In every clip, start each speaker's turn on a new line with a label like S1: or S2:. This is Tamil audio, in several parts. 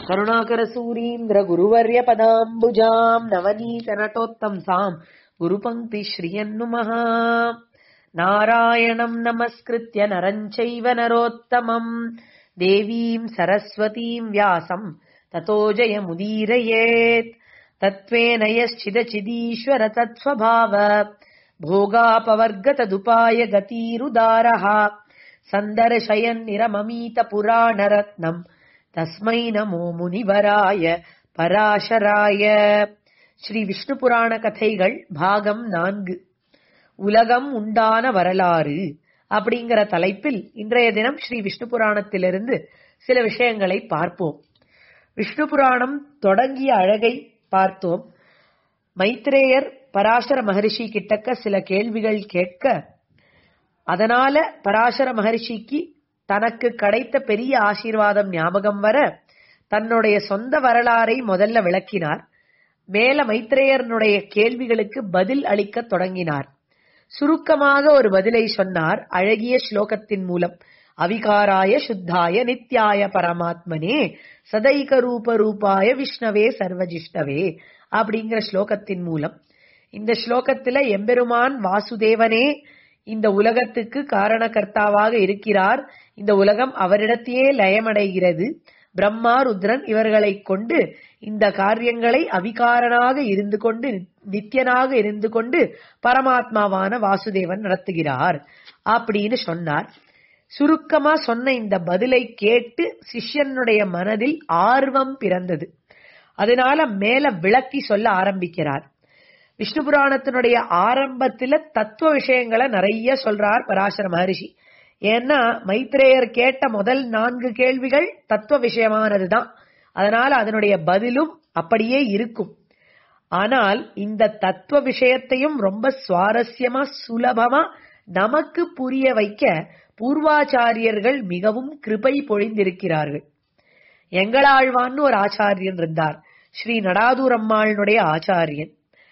S1: करुणाकरसूरीन्द्र गुरुवर्यपदाम्बुजाम् नवनीतनटोत्तंसाम् गुरुपङ्क्तिश्रियन्नुमः नारायणम् नमस्कृत्य नरम् चैव नरोत्तमम् देवीम् सरस्वतीम् व्यासम् ततो जयमुदीरयेत् तत्त्वेन यश्चिदचिदीश्वर तत्स्वभाव भोगापवर्गतदुपाय गतीरुदारः सन्दर्शयन्निरममीतपुराणरत्नम् தஸ்மை நமோ முனிவராய பராசராய ஸ்ரீ விஷ்ணு புராண கதைகள் பாகம் நான்கு உலகம் உண்டான வரலாறு அப்படிங்கிற தலைப்பில் இன்றைய தினம் ஸ்ரீ விஷ்ணு புராணத்திலிருந்து சில விஷயங்களை பார்ப்போம் விஷ்ணு புராணம் தொடங்கிய அழகை பார்த்தோம் மைத்ரேயர் பராசர மகரிஷி கிட்டக்க சில கேள்விகள் கேட்க அதனால பராசர மகரிஷிக்கு தனக்கு கிடைத்த பெரிய ஆசீர்வாதம் ஞாபகம் வர தன்னுடைய சொந்த வரலாறை முதல்ல விளக்கினார் மேல மைத்ரேயர்னுடைய கேள்விகளுக்கு பதில் அளிக்க தொடங்கினார் சுருக்கமாக ஒரு பதிலை சொன்னார் அழகிய ஸ்லோகத்தின் மூலம் அவிகாராய சுத்தாய நித்யாய பரமாத்மனே சதைக ரூப ரூபாய விஷ்ணவே சர்வஜிஷ்டவே அப்படிங்கிற ஸ்லோகத்தின் மூலம் இந்த ஸ்லோகத்துல எம்பெருமான் வாசுதேவனே இந்த உலகத்துக்கு காரணகர்த்தாவாக இருக்கிறார் இந்த உலகம் அவரிடத்தையே லயமடைகிறது பிரம்மா ருத்ரன் இவர்களை கொண்டு இந்த காரியங்களை அவிகாரனாக இருந்து கொண்டு நித்தியனாக இருந்து கொண்டு பரமாத்மாவான வாசுதேவன் நடத்துகிறார் அப்படின்னு சொன்னார் சுருக்கமா சொன்ன இந்த பதிலை கேட்டு சிஷ்யனுடைய மனதில் ஆர்வம் பிறந்தது அதனால மேல விளக்கி சொல்ல ஆரம்பிக்கிறார் விஷ்ணு புராணத்தினுடைய ஆரம்பத்துல தத்துவ விஷயங்களை நிறைய சொல்றார் பராசர மகரிஷி ஏன்னா மைத்ரேயர் கேட்ட முதல் நான்கு கேள்விகள் தத்துவ விஷயமானதுதான் அதனால அதனுடைய பதிலும் அப்படியே இருக்கும் ஆனால் இந்த தத்துவ விஷயத்தையும் ரொம்ப சுவாரஸ்யமா சுலபமா நமக்கு புரிய வைக்க பூர்வாச்சாரியர்கள் மிகவும் கிருபை பொழிந்திருக்கிறார்கள் எங்களாழ்வான்னு ஒரு ஆச்சாரியன் இருந்தார் ஸ்ரீ நடாதூரம்மாளுடைய ஆச்சாரியன்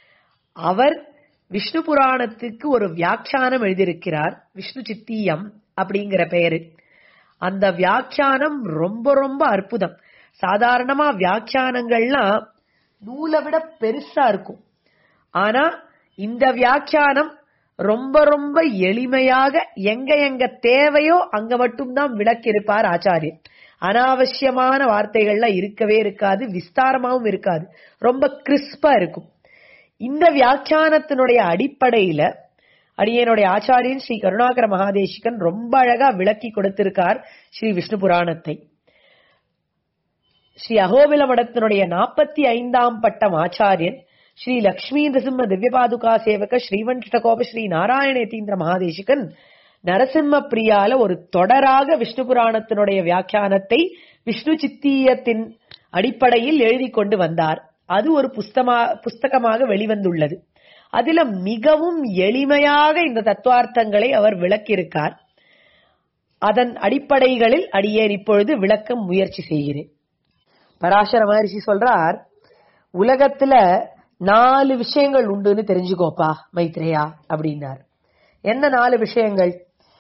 S1: அவர் விஷ்ணு புராணத்துக்கு ஒரு வியாக்கியானம் எழுதியிருக்கிறார் விஷ்ணு சித்தியம் அப்படிங்கிற பெயரு அந்த வியாக்கியானம் ரொம்ப ரொம்ப அற்புதம் சாதாரணமா வியாக்கியானங்கள்லாம் நூலை விட பெருசா இருக்கும் ஆனா இந்த வியாக்கியானம் ரொம்ப ரொம்ப எளிமையாக எங்க எங்க தேவையோ அங்க மட்டும்தான் விளக்கியிருப்பார் ஆச்சாரியர் அனாவசியமான வார்த்தைகள்லாம் இருக்கவே இருக்காது விஸ்தாரமாவும் இருக்காது ரொம்ப கிறிஸ்பா இருக்கும் இந்த வியாக்கியானத்தினுடைய அடிப்படையில அடியனுடைய ஆச்சாரியன் ஸ்ரீ கருணாகர மகாதேசிகன் ரொம்ப அழகா விளக்கி கொடுத்திருக்கார் ஸ்ரீ விஷ்ணு புராணத்தை ஸ்ரீ அகோபில மடத்தினுடைய நாற்பத்தி ஐந்தாம் பட்டம் ஆச்சாரியன் ஸ்ரீ லக்ஷ்மி நரசிம்ம திவ்யபாதுகா சேவக ஸ்ரீவன்ஷகோப ஸ்ரீ நாராயணேதீந்திர மகாதேசிகன் நரசிம்ம பிரியால ஒரு தொடராக விஷ்ணு புராணத்தினுடைய வியாக்கியானத்தை விஷ்ணு சித்தீயத்தின் அடிப்படையில் எழுதி கொண்டு வந்தார் அது ஒரு புஸ்தமா புஸ்தகமாக வெளிவந்துள்ளது அதுல மிகவும் எளிமையாக இந்த தத்துவார்த்தங்களை அவர் விளக்கியிருக்கார் அதன் அடிப்படைகளில் அடியேன் இப்பொழுது விளக்க முயற்சி செய்கிறேன் பராசர மகரிஷி சொல்றார் உலகத்துல நாலு விஷயங்கள் உண்டுன்னு தெரிஞ்சுக்கோப்பா மைத்ரேயா அப்படின்னார் என்ன நாலு விஷயங்கள்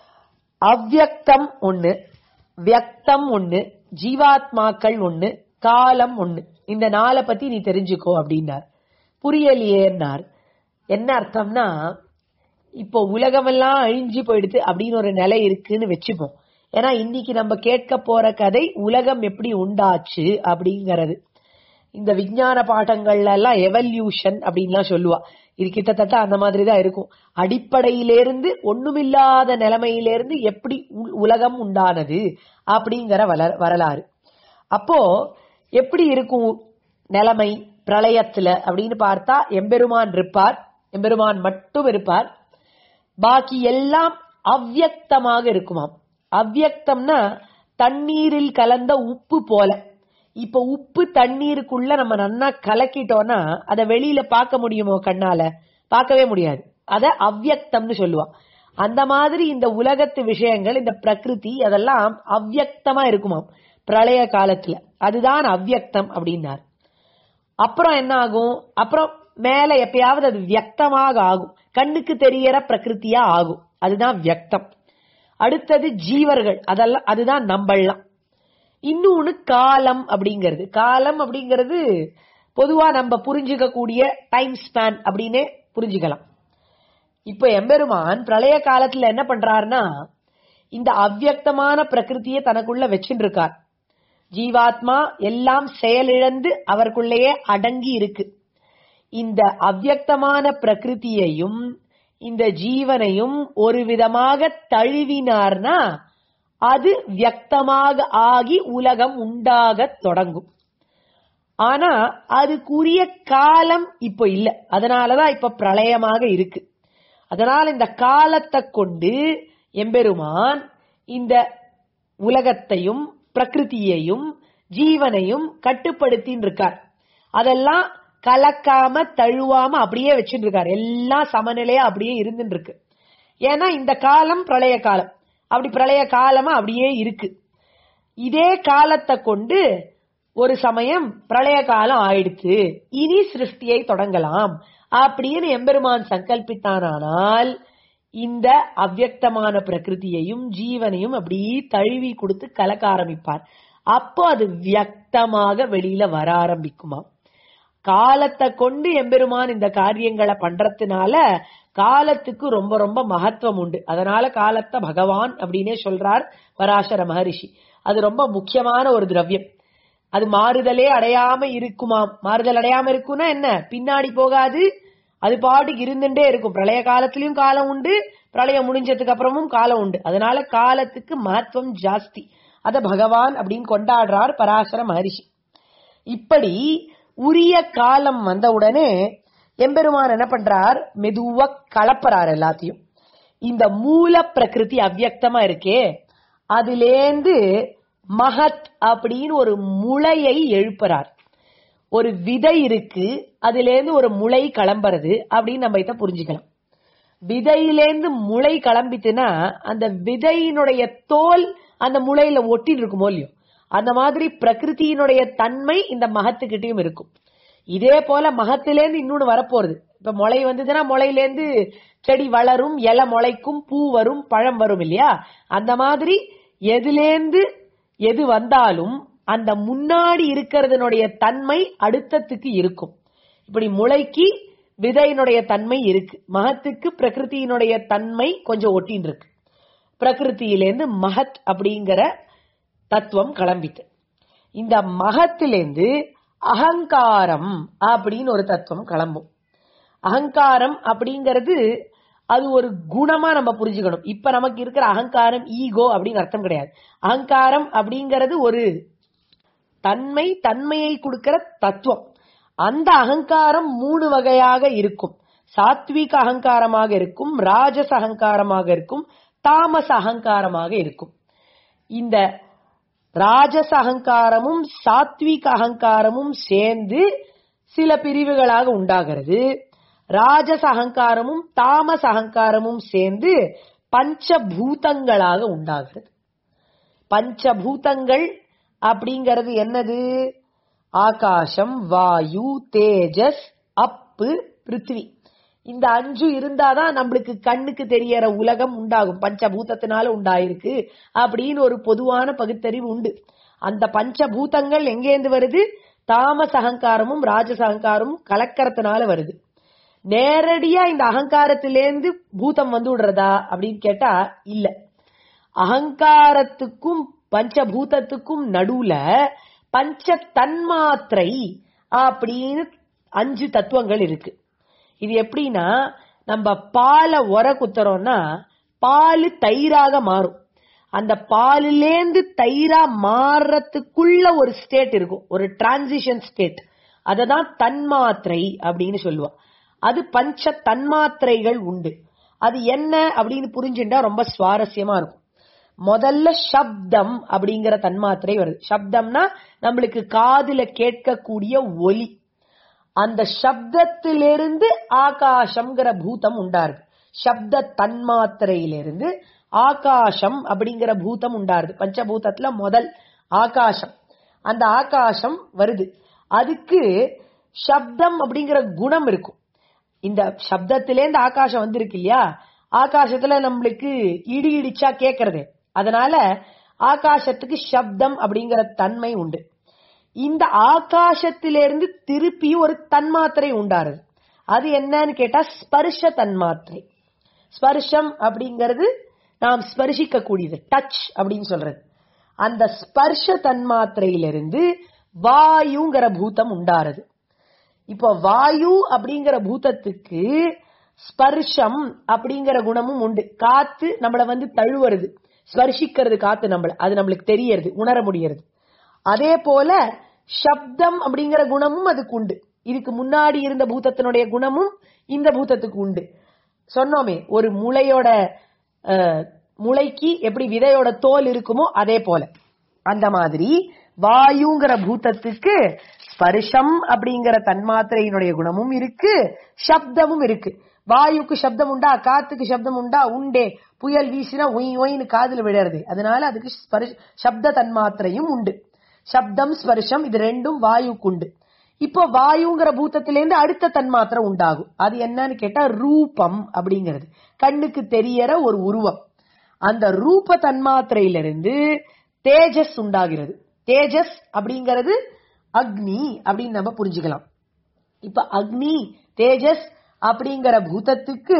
S1: அவ்யக்தம் ஒண்ணு வியக்தம் ஒண்ணு ஜீவாத்மாக்கள் ஒண்ணு காலம் ஒண்ணு இந்த நாளை பத்தி நீ தெரிஞ்சுக்கோ அப்படின்னார் புரியலையேன்னார் என்ன அர்த்தம்னா இப்போ உலகமெல்லாம் அழிஞ்சு போயிடுது அப்படின்னு ஒரு நிலை இருக்குன்னு வச்சுப்போம் ஏன்னா இன்னைக்கு நம்ம கேட்க போற கதை உலகம் எப்படி உண்டாச்சு அப்படிங்கறது இந்த விஞ்ஞான பாடங்கள்ல எல்லாம் எவல்யூஷன் அப்படின்லாம் சொல்லுவா இது கிட்டத்தட்ட அந்த மாதிரி தான் இருக்கும் அடிப்படையிலிருந்து ஒண்ணுமில்லாத நிலைமையிலிருந்து எப்படி உலகம் உண்டானது அப்படிங்கிற வரலாறு அப்போ எப்படி இருக்கும் நிலைமை பிரளயத்துல அப்படின்னு பார்த்தா எம்பெருமான் இருப்பார் எம்பெருமான் மட்டும் இருப்பார் பாக்கி எல்லாம் அவ்யக்தமாக இருக்குமாம் அவ்யக்தம்னா தண்ணீரில் கலந்த உப்பு போல இப்ப உப்பு தண்ணீருக்குள்ள நம்ம நன்னா கலக்கிட்டோம்னா அதை வெளியில பார்க்க முடியுமோ கண்ணால பார்க்கவே முடியாது அத அவ்யக்தம்னு சொல்லுவான் அந்த மாதிரி இந்த உலகத்து விஷயங்கள் இந்த பிரகிருதி அதெல்லாம் அவ்யக்தமா இருக்குமாம் பிரளய காலத்துல அதுதான் அவ்யக்தம் அப்படின்னார் அப்புறம் என்ன ஆகும் அப்புறம் மேல எப்பயாவது அது வியக்தமாக ஆகும் கண்ணுக்கு தெரியற பிரகிருத்தியா ஆகும் அதுதான் வியக்தம் அடுத்தது ஜீவர்கள் அதெல்லாம் அதுதான் நம்பல்லாம் இன்னொன்னு காலம் அப்படிங்கிறது காலம் அப்படிங்கிறது பொதுவா நம்ம புரிஞ்சுக்க கூடிய டைம் ஸ்பேன் அப்படின்னே புரிஞ்சுக்கலாம் இப்ப எம்பெருமான் பிரளய காலத்துல என்ன பண்றாருன்னா இந்த அவ்வியக்தமான பிரகிருதியை தனக்குள்ள வச்சுட்டு இருக்கார் ஜீவாத்மா எல்லாம் செயலிழந்து அவருக்குள்ளேயே அடங்கி இருக்கு இந்த அவ்வியக்தமான பிரகிருதியையும் இந்த ஜீவனையும் ஒரு விதமாக தழுவினார்னா அது வியக்தமாக ஆகி உலகம் உண்டாகத் தொடங்கும் ஆனா அதுக்குரிய காலம் இப்ப இல்ல அதனாலதான் இப்ப பிரளயமாக இருக்கு அதனால இந்த காலத்தை கொண்டு எம்பெருமான் இந்த உலகத்தையும் பிரகிருதியையும் ஜீவனையும் கட்டுப்படுத்தின்னு இருக்கார் அதெல்லாம் கலக்காம தழுவாம அப்படியே வச்சுட்டு இருக்காரு எல்லாம் சமநிலையா அப்படியே இருந்துட்டு இருக்கு ஏன்னா இந்த காலம் பிரளய காலம் அப்படி பிரளய காலமா அப்படியே இருக்கு இதே காலத்தை கொண்டு ஒரு சமயம் பிரளய காலம் ஆயிடுச்சு இனி சிருஷ்டியை தொடங்கலாம் அப்படின்னு எம்பெருமான் சங்கல்பித்தானால் இந்த அவ்வியக்தமான பிரகிருதியையும் ஜீவனையும் அப்படி தழுவி கொடுத்து கலக்க ஆரம்பிப்பார் அப்போ அது வியக்தமாக வெளியில வர ஆரம்பிக்குமா காலத்தை கொண்டு எம்பெருமான் இந்த காரியங்களை பண்றதுனால காலத்துக்கு ரொம்ப ரொம்ப மகத்துவம் உண்டு அதனால காலத்தை பகவான் அப்படின்னே சொல்றார் பராசர மகரிஷி அது ரொம்ப முக்கியமான ஒரு திரவியம் அது மாறுதலே அடையாம இருக்குமாம் மாறுதல் அடையாம இருக்கும்னா என்ன பின்னாடி போகாது அது பாட்டுக்கு இருந்துட்டே இருக்கும் பிரளய காலத்திலயும் காலம் உண்டு பிரளயம் முடிஞ்சதுக்கு அப்புறமும் காலம் உண்டு அதனால காலத்துக்கு மகத்துவம் ஜாஸ்தி அத பகவான் அப்படின்னு கொண்டாடுறார் பராசர மகரிஷி இப்படி உரிய காலம் வந்த உடனே எம்பெருமான் என்ன பண்றார் மெதுவா கலப்பறார் எல்லாத்தையும் இந்த மூல பிரகிருதி அவ்வியக்தமா இருக்கே அதுலேந்து மகத் அப்படின்னு ஒரு முளையை எழுப்புறார் ஒரு விதை இருக்கு அதுலேருந்து ஒரு முளை கிளம்புறது அப்படின்னு நம்ம இத புரிஞ்சுக்கலாம் விதையிலேந்து முளை கிளம்பித்துனா அந்த விதையினுடைய தோல் அந்த முளையில ஒட்டிட்டு இருக்குமோ இல்லையோ அந்த மாதிரி பிரகிருதியினுடைய தன்மை இந்த மகத்துக்கிட்டையும் இருக்கும் இதே போல மகத்திலேருந்து இன்னொன்னு வரப்போறது இப்ப முளை வந்ததுன்னா முளையிலேருந்து செடி வளரும் இலை முளைக்கும் பூ வரும் பழம் வரும் இல்லையா அந்த மாதிரி எதுலேந்து எது வந்தாலும் அந்த முன்னாடி இருக்கிறதுனுடைய தன்மை அடுத்தத்துக்கு இருக்கும் இப்படி முளைக்கு விதையினுடைய தன்மை இருக்கு மகத்துக்கு பிரகிருதியினுடைய தன்மை கொஞ்சம் ஒட்டின்னு இருக்கு பிரகிருதியிலேருந்து மகத் அப்படிங்கிற தத்துவம் கிளம்பித்து இந்த மகத்திலேருந்து அகங்காரம் அப்படின்னு ஒரு தத்துவம் கிளம்பும் அகங்காரம் அப்படிங்கிறது அது ஒரு குணமா நம்ம புரிஞ்சுக்கணும் இப்ப நமக்கு இருக்கிற அகங்காரம் ஈகோ அப்படிங்கிற அர்த்தம் கிடையாது அகங்காரம் அப்படிங்கிறது ஒரு தன்மை தன்மையை கொடுக்கிற தத்துவம் அந்த அகங்காரம் மூணு வகையாக இருக்கும் சாத்விக அகங்காரமாக இருக்கும் ராஜச அகங்காரமாக இருக்கும் தாமச அகங்காரமாக இருக்கும் இந்த ராஜச அகங்காரமும் சாத்விக அகங்காரமும் சேர்ந்து சில பிரிவுகளாக உண்டாகிறது ராஜச அகங்காரமும் தாமச அகங்காரமும் சேர்ந்து பஞ்சபூதங்களாக உண்டாகிறது பஞ்சபூதங்கள் அப்படிங்கிறது என்னது ஆகாசம் வாயு தேஜஸ் அப்பு பிருத்திவி இந்த அஞ்சு இருந்தாதான் நம்மளுக்கு கண்ணுக்கு தெரியற உலகம் உண்டாகும் பஞ்சபூதத்தினால உண்டாயிருக்கு அப்படின்னு ஒரு பொதுவான பகுத்தறிவு உண்டு அந்த பஞ்சபூதங்கள் எங்கேந்து வருது தாமச அகங்காரமும் ராஜச அகங்காரமும் கலக்கறதுனால வருது நேரடியா இந்த அகங்காரத்திலேருந்து பூதம் வந்து விடுறதா அப்படின்னு கேட்டா இல்ல அகங்காரத்துக்கும் பஞ்சபூதத்துக்கும் நடுவுல பஞ்ச தன்மாத்திரை அப்படின்னு அஞ்சு தத்துவங்கள் இருக்கு இது எப்படின்னா நம்ம பாலை உர குத்துறோம்னா பால் தயிராக மாறும் அந்த பாலிலேந்து தயிரா மாறுறதுக்குள்ள ஒரு ஸ்டேட் இருக்கும் ஒரு டிரான்சிஷன் ஸ்டேட் அததான் தன்மாத்திரை அப்படின்னு சொல்லுவா அது பஞ்ச தன்மாத்திரைகள் உண்டு அது என்ன அப்படின்னு புரிஞ்சுட்டா ரொம்ப சுவாரஸ்யமா இருக்கும் முதல்ல சப்தம் அப்படிங்கிற தன்மாத்திரை வருது சப்தம்னா நம்மளுக்கு காதுல கேட்கக்கூடிய ஒலி அந்த சப்தத்திலிருந்து ஆகாசம்ங்கிற பூதம் உண்டாருது சப்த தன்மாத்திரையிலிருந்து ஆகாசம் அப்படிங்கிற பூதம் உண்டாருது பஞ்சபூதத்துல முதல் ஆகாசம் அந்த ஆகாசம் வருது அதுக்கு சப்தம் அப்படிங்கிற குணம் இருக்கும் இந்த சப்தத்திலேருந்து ஆகாசம் வந்திருக்கு இல்லையா ஆகாசத்துல நம்மளுக்கு இடி இடிச்சா கேக்குறது அதனால ஆகாசத்துக்கு சப்தம் அப்படிங்கிற தன்மை உண்டு இந்த ஆகாசத்திலிருந்து திருப்பி ஒரு தன்மாத்திரை உண்டாருது அது என்னன்னு கேட்டா ஸ்பர்ஷ தன்மாத்திரை ஸ்பர்ஷம் அப்படிங்கிறது நாம் ஸ்பர்ஷிக்க கூடியது டச் அப்படின்னு சொல்றது அந்த ஸ்பர்ஷ தன்மாத்திரையிலிருந்து வாயுங்கிற பூதம் உண்டாருது இப்போ வாயு அப்படிங்கிற பூதத்துக்கு ஸ்பர்ஷம் அப்படிங்கிற குணமும் உண்டு காத்து நம்மள வந்து தழுவுறது ஸ்பர்ஷிக்கிறது காத்து நம்மள அது நம்மளுக்கு தெரியறது உணர முடியறது அதே போல சப்தம் அப்படிங்கிற குணமும் அதுக்கு உண்டு இதுக்கு முன்னாடி இருந்த பூதத்தினுடைய குணமும் இந்த பூதத்துக்கு உண்டு சொன்னோமே ஒரு முளையோட அஹ், முளைக்கு எப்படி விதையோட தோல் இருக்குமோ அதே போல அந்த மாதிரி வாயுங்கிற பூதத்துக்கு ஸ்பர்ஷம் அப்படிங்கிற தன்மாத்திரையினுடைய குணமும் இருக்கு சப்தமும் இருக்கு வாயுக்கு சப்தம் உண்டா காத்துக்கு சப்தம் உண்டா உண்டே புயல் வீசினா ஒய் ஒயின்னு காதுல விழறது அதனால அதுக்கு ஸ்பர்ஷ சப்த தன்மாத்திரையும் உண்டு சப்தம் ஸ்பர்ஷம் இது ரெண்டும் வாயுக்கு உண்டு இப்போ வாயுங்கிற பூத்தத்திலேருந்து அடுத்த தன்மாத்திரை உண்டாகும் அது என்னன்னு கேட்டா ரூபம் அப்படிங்கிறது கண்ணுக்கு தெரியற ஒரு உருவம் அந்த ரூப தன்மாத்திரையிலிருந்து தேஜஸ் உண்டாகிறது தேஜஸ் அப்படிங்கிறது அக்னி அப்படின்னு நம்ம புரிஞ்சுக்கலாம் இப்ப அக்னி தேஜஸ் அப்படிங்கிற பூதத்துக்கு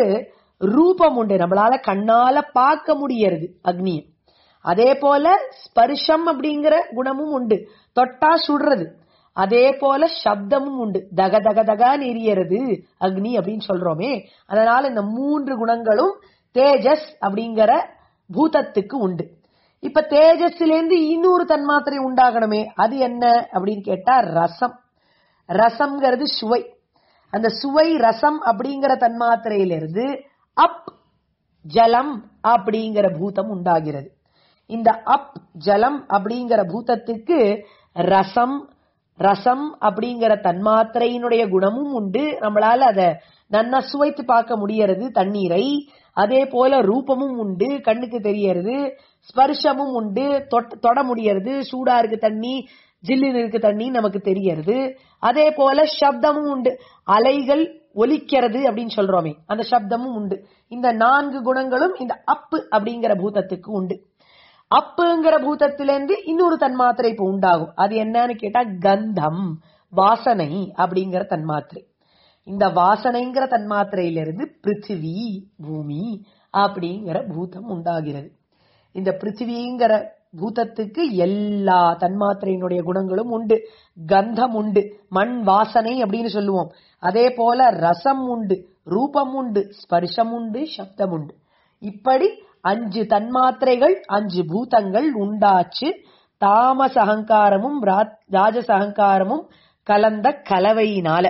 S1: ரூபம் உண்டு நம்மளால கண்ணால பார்க்க முடியறது அக்னியை அதே போல ஸ்பர்ஷம் அப்படிங்கிற குணமும் உண்டு தொட்டா சுடுறது அதே போல சப்தமும் உண்டு தக தக தகான்னு எரியறது அக்னி அப்படின்னு சொல்றோமே அதனால இந்த மூன்று குணங்களும் தேஜஸ் அப்படிங்கிற பூதத்துக்கு உண்டு இப்ப தேஜஸ்லேருந்து இன்னொரு தன்மாத்திரை உண்டாகணுமே அது என்ன அப்படின்னு கேட்டா ரசம் ரசம்ங்கிறது சுவை அந்த சுவை ரசம் அப்படிங்கிற தன்மாத்திரையிலிருந்து அப் ஜலம் அப்படிங்கிற பூதம் உண்டாகிறது இந்த அப் ஜலம் அப்படிங்கிற பூதத்துக்கு ரசம் ரசம் அப்படிங்கிற தன்மாத்திரையினுடைய குணமும் உண்டு நம்மளால அத நன்னா சுவைத்து பார்க்க முடியறது தண்ணீரை அதே போல ரூபமும் உண்டு கண்ணுக்கு தெரியறது ஸ்பர்ஷமும் உண்டு தொட்- தொட முடியறது சூடா இருக்கு தண்ணி ஜில்லுன்னு இருக்கு தண்ணி நமக்கு தெரியறது அதே போல சப்தமும் உண்டு அலைகள் ஒலிக்கிறது அப்படின்னு சொல்றோமே அந்த சப்தமும் உண்டு இந்த நான்கு குணங்களும் இந்த அப்பு அப்படிங்கிற பூதத்துக்கு உண்டு அப்புங்கிற பூதத்திலிருந்து இன்னொரு தன்மாத்திரை இப்ப உண்டாகும் அது என்னன்னு கேட்டா கந்தம் வாசனை அப்படிங்கிற தன்மாத்திரை இந்த வாசனைங்கிற தன்மாத்திரையிலிருந்து பிருத்திவி பூமி அப்படிங்கிற பூதம் உண்டாகிறது இந்த பிருத்திவிங்கிற பூதத்துக்கு எல்லா தன்மாத்திரையினுடைய குணங்களும் உண்டு கந்தம் உண்டு மண் வாசனை அப்படின்னு சொல்லுவோம் அதே போல ரசம் உண்டு ரூபம் உண்டு ஸ்பர்ஷம் உண்டு சப்தம் உண்டு இப்படி அஞ்சு தன்மாத்திரைகள் அஞ்சு பூதங்கள் உண்டாச்சு தாமச அகங்காரமும் ரா- ராஜச அகங்காரமும் கலந்த கலவையினால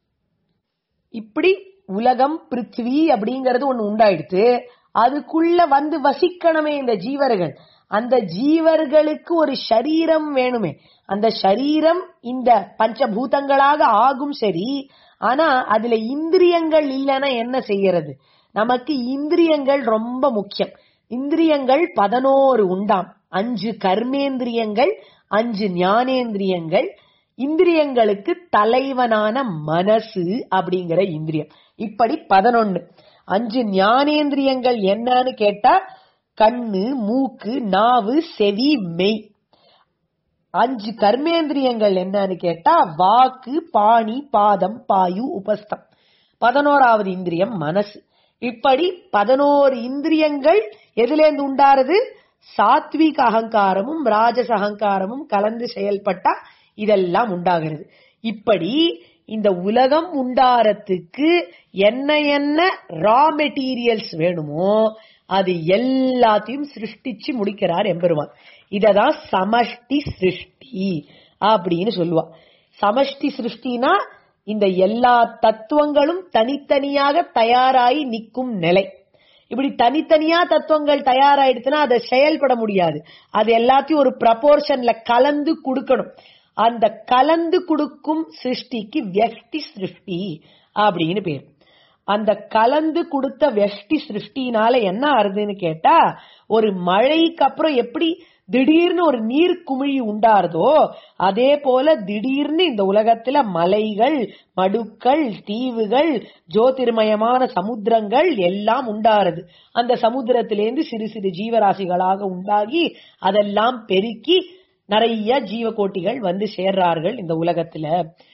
S1: இப்படி உலகம் பிருத்வி அப்படிங்கறது ஒண்ணு உண்டாயிடுத்து அதுக்குள்ள வந்து வசிக்கணுமே இந்த ஜீவர்கள் அந்த ஜீவர்களுக்கு ஒரு சரீரம் வேணுமே அந்த சரீரம் இந்த பஞ்சபூதங்களாக ஆகும் சரி ஆனா அதுல இந்திரியங்கள் இல்லைன்னா என்ன செய்யறது நமக்கு இந்திரியங்கள் ரொம்ப முக்கியம் இந்திரியங்கள் பதினோரு உண்டாம் அஞ்சு கர்மேந்திரியங்கள் அஞ்சு ஞானேந்திரியங்கள் இந்திரியங்களுக்கு தலைவனான மனசு அப்படிங்கிற இந்திரியம் இப்படி பதினொன்னு அஞ்சு ஞானேந்திரியங்கள் என்னன்னு கேட்டா கண்ணு மூக்கு நாவு செவி மெய் அஞ்சு கர்மேந்திரியங்கள் என்னன்னு கேட்டா வாக்கு பாணி பாதம் பாயு உபஸ்தம் பதினோராவது இந்திரியம் மனசு இப்படி பதினோரு இந்திரியங்கள் எதுலேருந்து உண்டாருது சாத்விக அகங்காரமும் ராஜச அகங்காரமும் கலந்து செயல்பட்டா இதெல்லாம் உண்டாகிறது இப்படி இந்த உலகம் உண்டாரத்துக்கு என்ன என்ன ரா மெட்டீரியல்ஸ் வேணுமோ அது எல்லாத்தையும் சிருஷ்டிச்சு முடிக்கிறார் எம்பெருமான் இததான் சமஷ்டி சிருஷ்டி அப்படின்னு சொல்லுவா சமஷ்டி சிருஷ்டினா இந்த எல்லா தத்துவங்களும் தனித்தனியாக தயாராகி நிற்கும் நிலை இப்படி தனித்தனியா தத்துவங்கள் தயாராயிடுச்சுன்னா அதை செயல்பட முடியாது அது எல்லாத்தையும் ஒரு ப்ரப்போர்ஷன்ல கலந்து கொடுக்கணும் அந்த கலந்து கொடுக்கும் சிருஷ்டிக்கு வியஷ்டி சிருஷ்டி அப்படின்னு பேர் அந்த கலந்து கொடுத்த வெஷ்டி சிருஷ்டினால என்ன ஆறுதுன்னு கேட்டா ஒரு மழைக்கு அப்புறம் எப்படி திடீர்னு ஒரு நீர் குமிழி உண்டாருதோ அதே போல திடீர்னு இந்த உலகத்துல மலைகள் மடுக்கள் தீவுகள் ஜோதிர்மயமான சமுத்திரங்கள் எல்லாம் உண்டாருது அந்த சமுத்திரத்திலேருந்து சிறு சிறு ஜீவராசிகளாக உண்டாகி அதெல்லாம் பெருக்கி நிறைய ஜீவகோட்டிகள் வந்து சேர்றார்கள் இந்த உலகத்துல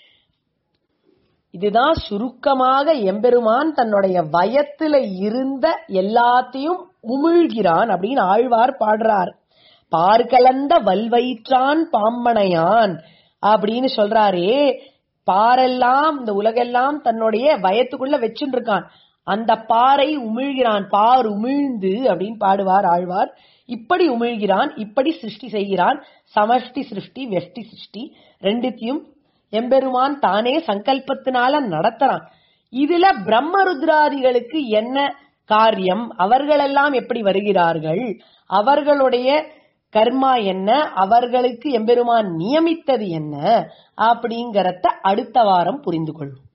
S1: இதுதான் சுருக்கமாக எம்பெருமான் தன்னுடைய வயத்துல இருந்த எல்லாத்தையும் உமிழ்கிறான் அப்படின்னு ஆழ்வார் பாடுறார் பார்கலந்த வல்வயிற்றான் பாம்பனையான் அப்படின்னு சொல்றாரே பாரெல்லாம் இந்த உலகெல்லாம் தன்னுடைய வயத்துக்குள்ள வச்சுட்டு இருக்கான் அந்த பாறை உமிழ்கிறான் பார் உமிழ்ந்து அப்படின்னு பாடுவார் ஆழ்வார் இப்படி உமிழ்கிறான் இப்படி சிருஷ்டி செய்கிறான் சமஷ்டி சிருஷ்டி வெஷ்டி சிருஷ்டி ரெண்டுத்தையும் எம்பெருமான் தானே சங்கல்பத்தினால நடத்துறான் இதுல பிரம்மருத்ராதிகளுக்கு என்ன காரியம் அவர்களெல்லாம் எப்படி வருகிறார்கள் அவர்களுடைய கர்மா என்ன அவர்களுக்கு எம்பெருமான் நியமித்தது என்ன அப்படிங்கறத அடுத்த வாரம் புரிந்து கொள்ளும்